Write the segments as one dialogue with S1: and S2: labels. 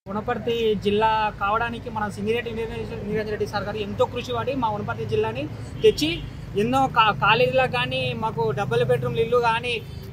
S1: వనపర్తి జిల్లా కావడానికి మన సింగిరెడ్డి నిరంజన్ నిరంజన్ రెడ్డి సార్ గారు ఎంతో కృషి పడి మా వనపర్తి జిల్లాని తెచ్చి ఎన్నో కా కాలేజీలకు కానీ మాకు డబుల్ బెడ్రూమ్లు ఇల్లు కానీ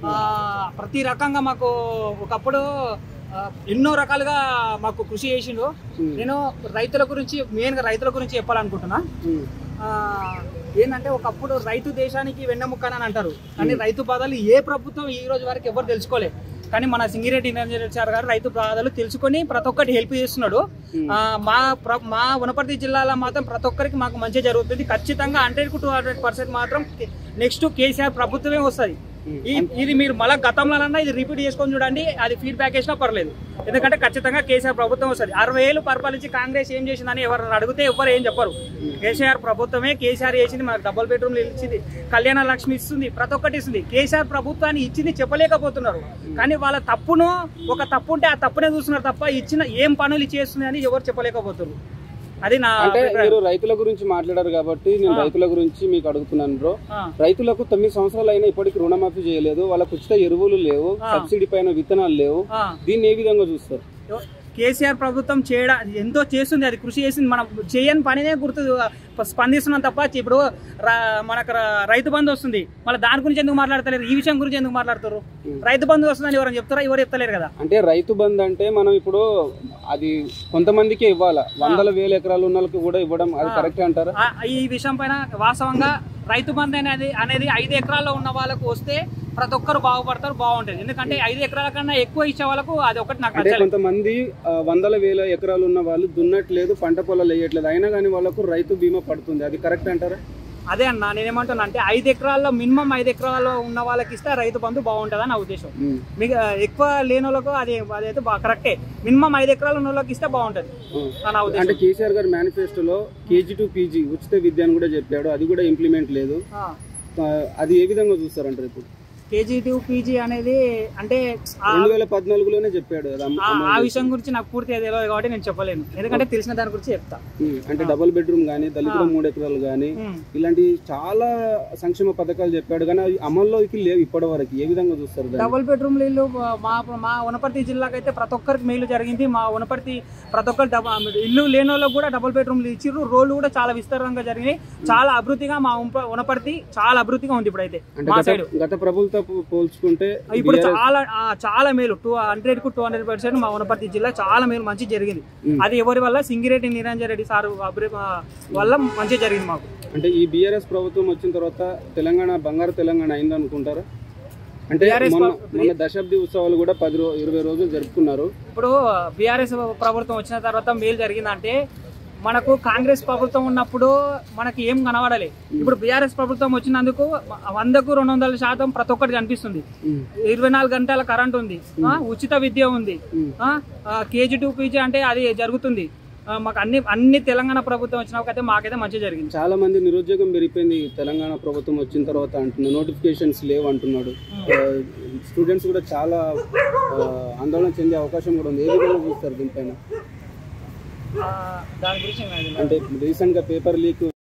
S1: ప్రతి రకంగా మాకు ఒకప్పుడు ఆ, ఎన్నో రకాలుగా మాకు కృషి చేసిండు నేను రైతుల గురించి మెయిన్గా రైతుల గురించి చెప్పాలనుకుంటున్నా ఆ, ఏంటంటే ఒకప్పుడు రైతు దేశానికి వెన్నెముక్క అని అంటారు కానీ రైతు బాధలు ఏ ప్రభుత్వం ఈ రోజు వరకు ఎవరు తెలుసుకోలే కానీ మన సింగిరెడ్డి నిరంజన్ రెడ్డి సార్ గారు రైతు బాధలు తెలుసుకొని ప్రతి ఒక్కటి హెల్ప్ చేస్తున్నాడు ఆ, మా ప్ర- మా వనపర్తి జిల్లాలో మాత్రం ప్రతి ఒక్కరికి మాకు మంచి జరుగుతుంది ఖచ్చితంగా హండ్రెడ్ కు టూ హండ్రెడ్ పర్సెంట్ మాత్రం నెక్స్ట్ కేసీఆర్ ప్రభుత్వమే వస్తుంది ఈ- ఇది మీరు మళ్ళీ గతంలోనన్నా ఇది రిపీట్ చేసుకొని చూడండి అది ఫీడ్బ్యాక్ వేసినా పర్లేదు ఎందుకంటే ఖచ్చితంగా కేసీఆర్ ప్రభుత్వం వస్తుంది అరవై ఏళ్ళు పరిపాలించి కాంగ్రెస్ ఏం చేసిందని ఎవరు అడిగితే ఎవరు ఏం చెప్పరు కేసీఆర్ ప్రభుత్వమే కేసీఆర్ చేసింది మనకు డబుల్ బెడ్రూమ్లు ఇచ్చింది కళ్యాణ లక్ష్మి ఇస్తుంది ప్రతి ఒక్కటి ఇస్తుంది కేసీఆర్ ప్రభుత్వాన్ని ఇచ్చింది చెప్పలేకపోతున్నారు కానీ వాళ్ళ తప్పును ఒక తప్పు ఉంటే ఆ తప్పునే చూస్తున్నారు తప్ప ఇచ్చిన ఏం పనులు చేస్తుంది అని ఎవరు చెప్పలేకపోతున్నారు అది నా
S2: అంటే
S1: అభిప్రాయం.
S2: మీరు రైతుల గురించి మాట్లాడారు కాబట్టి నేను రైతుల గురించి మీకు అడుగుతున్నాను బ్రో
S1: ఆ,
S2: రైతులకు తొమ్మిది సంవత్సరాలు అయినా ఇప్పటికి రుణమాఫీ చేయలేదు వాళ్ళకు ఉచిత ఎరువులు లేవు
S1: ఆ.
S2: సబ్సిడీ పైన విత్తనాలు లేవు
S1: ఆ.
S2: దీన్ని ఏ విధంగా చూస్తారు
S1: కేసీఆర్ ప్రభుత్వం చేయడా ఎంతో చేస్తుంది అది కృషి చేసింది మనం చేయని పనినే గుర్తు స్పందిస్తున్నాం తప్ప ఇప్పుడు రా- మనకు రా- రైతు బంధు వస్తుంది మళ్ళీ దాని గురించి ఎందుకు మాట్లాడతలేరు ఈ విషయం గురించి ఎందుకు మాట్లాడతారు రైతు బంధు వస్తుందని ఎవరైనా చెప్తారా ఎవరు చెప్తలేరు కదా
S2: అంటే రైతు బంద్ అంటే మనం ఇప్పుడు అది కొంతమందికే ఇవ్వాలా వందల వేల ఎకరాలు ఉన్న వాళ్ళకి కూడా ఇవ్వడం అది కరెక్ట్ అంటారా
S1: ఆ- ఈ విషయం పైన వాస్తవంగా రైతు బంధు అనేది అనేది ఐదు ఎకరాల్లో ఉన్న వాళ్ళకు వస్తే ప్రతి ఒక్కరు బాగుపడతారు బాగుంటుంది ఎందుకంటే ఐదు ఎకరాల కన్నా ఎక్కువ ఇచ్చే వాళ్ళకు అది ఒకటి నాకు
S2: అంటే
S1: నచ్చలేదు
S2: కొంతమంది ఆ, వందల వేల ఎకరాలు ఉన్న వాళ్ళు దున్నట్లేదు పంట పొలాలు వేయట్లేదు అయినా కానీ వాళ్ళకు రైతు బీమా పడుతుంది అది కరెక్ట్ అంటారా
S1: అదే అన్న నేనేమంటున్నా అంటే ఐదు ఎకరాల్లో మినిమం ఐదు ఎకరాల్లో ఉన్న వాళ్ళకి ఇస్తే రైతు బంధు బాగుంటుంది నా ఉద్దేశం
S2: ఉమ్.
S1: మీకు ఎక్కువ లేని వాళ్ళకు అది అదైతే బాగా కరెక్టే మినిమం ఐదు ఎకరాలు ఉన్న వాళ్ళకి ఇస్తే బాగుంటుంది
S2: ఉమ్.
S1: నా
S2: అంటే
S1: ఉద్దేశం
S2: కేసీఆర్ గారి మేనిఫెస్టోలో కేజీ టు పీజీ ఉచిత విద్య అని కూడా చెప్పాడు అది కూడా ఇంప్లిమెంట్ లేదు
S1: ఆ.
S2: ఆ, అది ఏ విధంగా చూస్తారంటారు ఇప్పుడు
S1: కేజీ టూ పీజీ అనేది అంటే ఆ-
S2: రెండు వేల పద్నాలుగులోనే చెప్పాడు అది అమ్మ-
S1: ఆ-
S2: అమలు
S1: ఆ
S2: చేసి.
S1: విషయం గురించి నాకు పూర్తిగా తెలియదు కాబట్టి నేను చెప్పలేను ఎందుకంటే తెలిసిన దాని గురించి చెప్తా
S2: ఉమ్, అంటే డబుల్ బెడ్రూమ్ కానీ దళితుల మూడు ఎకరాలు కానీ
S1: ఉమ్.
S2: ఇలాంటి చాలా సంక్షేమ పథకాలు చెప్పాడు కానీ అవి అమల్లోకి లేవు ఇప్పటి వరకు ఏ విధంగా చూస్తారు దాన్ని?
S1: డబుల్ బెడ్రూమ్ ఇల్లు మా మా వనపర్తి జిల్లాకి అయితే ప్రతి ఒక్కరికి మేలు జరిగింది మా వనపర్తి ప్రతి ఒక్కరు డబ- ఇల్లు లేని వాళ్ళకి కూడా డబుల్ బెడ్రూమ్లు ఇచ్చిర్రు రోడ్లు కూడా చాలా విస్తారంగా జరిగినాయి చాలా అభివృద్ధిగా మా ఉంప- వనపర్తి చాలా అభివృద్ధిగా ఉంది ఇప్పుడైతే
S2: అంటే
S1: మా
S2: గత
S1: సైడ్
S2: గత ప్రభుత్వం పోల్చుకుంటే
S1: ఇప్పుడు
S2: BRS
S1: చాలా ఆ, చాలా మేలు టూ హండ్రెడ్ కు టూ హండ్రెడ్ పర్సెంట్ మా వనపర్తి జిల్లా చాలా మేలు మంచి జరిగింది
S2: ఉమ్.
S1: అది ఎవరి వల్ల సింగిరెడ్డి నిరంజన్ రెడ్డి సార్ అభివృ- ఆ, వల్ల మంచి జరిగింది మాకు
S2: అంటే ఈ బీఆర్ఎస్ ప్రభుత్వం వచ్చిన తర్వాత తెలంగాణ బంగారు తెలంగాణ అయింది అనుకుంటారా అంటే
S1: BRS
S2: మొన్న
S1: ప్ర-
S2: మొన్న దశాబ్ది ఉత్సవాలు కూడా పది రో ఇరవై రోజులు జరుపుకున్నారు
S1: ఇప్పుడు బీఆర్ఎస్ ప్రభుత్వం వచ్చిన తర్వాత మేలు జరిగిందంటే మనకు కాంగ్రెస్ ప్రభుత్వం ఉన్నప్పుడు మనకి ఏం కనబడాలి ఇప్పుడు బీఆర్ఎస్ ప్రభుత్వం వచ్చినందుకు వందకు రెండు వందల శాతం ప్రతి ఒక్కటి కనిపిస్తుంది
S2: ఉమ్.
S1: ఇరవై నాలుగు గంటల కరెంట్ ఉంది ఆ, ఉచిత విద్య ఉంది
S2: ఉమ్.
S1: కేజీ టూ పీజీ అంటే అది జరుగుతుంది ఆ, మాకు అన్ని అన్ని తెలంగాణ ప్రభుత్వం వచ్చినాకైతే మాకైతే మంచి జరిగింది
S2: చాలా మంది నిరుద్యోగం పెరిగిపోయింది తెలంగాణ ప్రభుత్వం వచ్చిన తర్వాత అంటున్నారు నోటిఫికేషన్స్ లేవు అంటున్నాడు స్టూడెంట్స్ కూడా చాలా ఆ, ఆందోళన చెందే అవకాశం కూడా ఉంది ఏ విధంగా చూస్తారు దీనిపైన
S1: ఆ, దాని గురించి నేను-
S2: అంటే రీసెంట్ గా పేపర్ లీక్